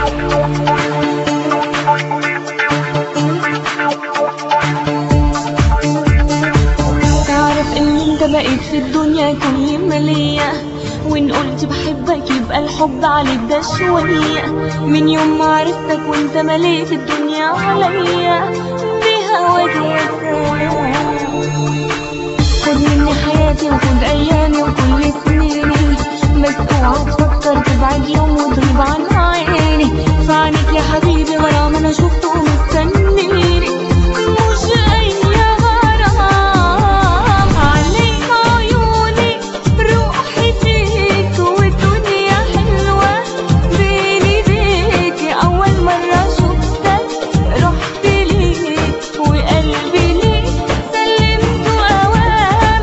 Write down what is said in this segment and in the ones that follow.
تعرف ان انت بقيت في الدنيا كل مالية وان قلت بحبك يبقى الحب عليك ده شوية من يوم ما عرفتك وانت مليت الدنيا عليا بهواك يا سلام خد مني حياتي وخد ايامي وكل سنيني بس اوعى تفكر تبعد يوم وتغيب عن عيني في عينيك يا حبيبي غرام انا شفته مستنيني مش اي غرام عليك عيوني روحي فيك والدنيا حلوة بين ايديك اول مرة شفتك رحت ليك وقلبي ليك سلمته اوام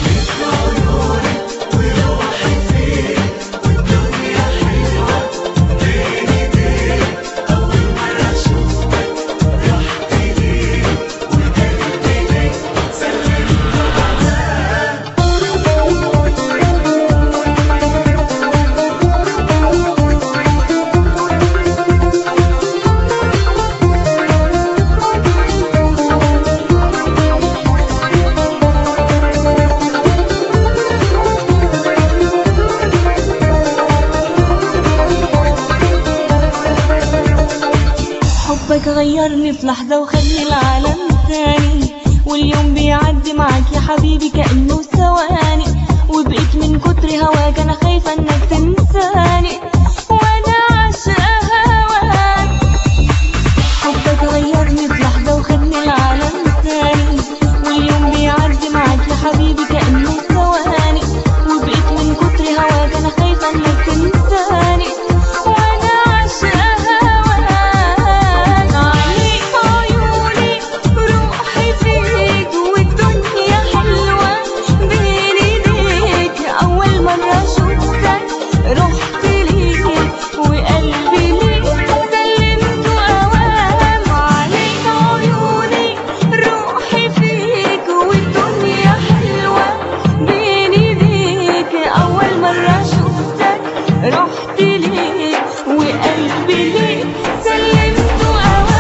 حبك غيرني في لحظة وخلي العالم تاني واليوم بيعدي معاك يا حبيبي كأنه ثواني وبقيت من كتر هواك أنا خايفة إنك تنساني وأنا عاشقة هواك حبك غيرني في لحظة وخدني العالم تاني واليوم بيعدي معاك يا حبيبي كأنه ثواني وبقيت من كتر هواك أنا خايفة إنك تنساني وأنا عاشقة هواك عليك عيوني روحي فيك والدنيا حلوة بين ايديك أول مرة شفتك رحت ليك وقلبي ليك سلمته أوام عليك عيوني روحي فيك والدنيا حلوة بين ايديك أول مرة شفتك رحت ليك وقلبي ليك سلمته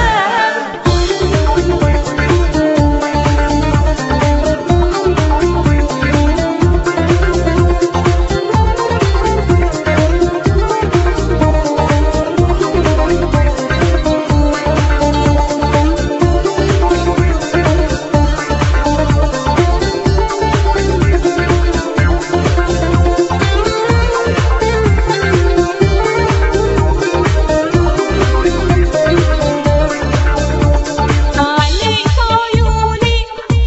عليك عيوني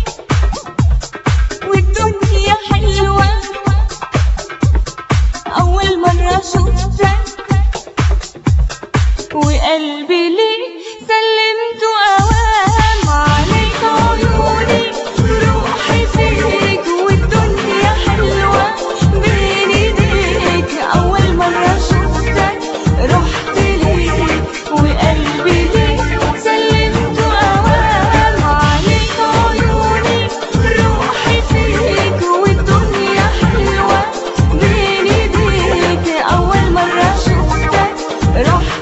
والدنيا حلوة أول مرة شفتك وقلبي ليه سلمته أوام عليك عيوني روحي فيك والدنيا حلوة بين ايديك أول مرة شفتك رحت ليك وقلبي ليك سلمته أوام عليك عيوني روحي فيك والدنيا حلوة بين ايديك أول مرة شفتك رحت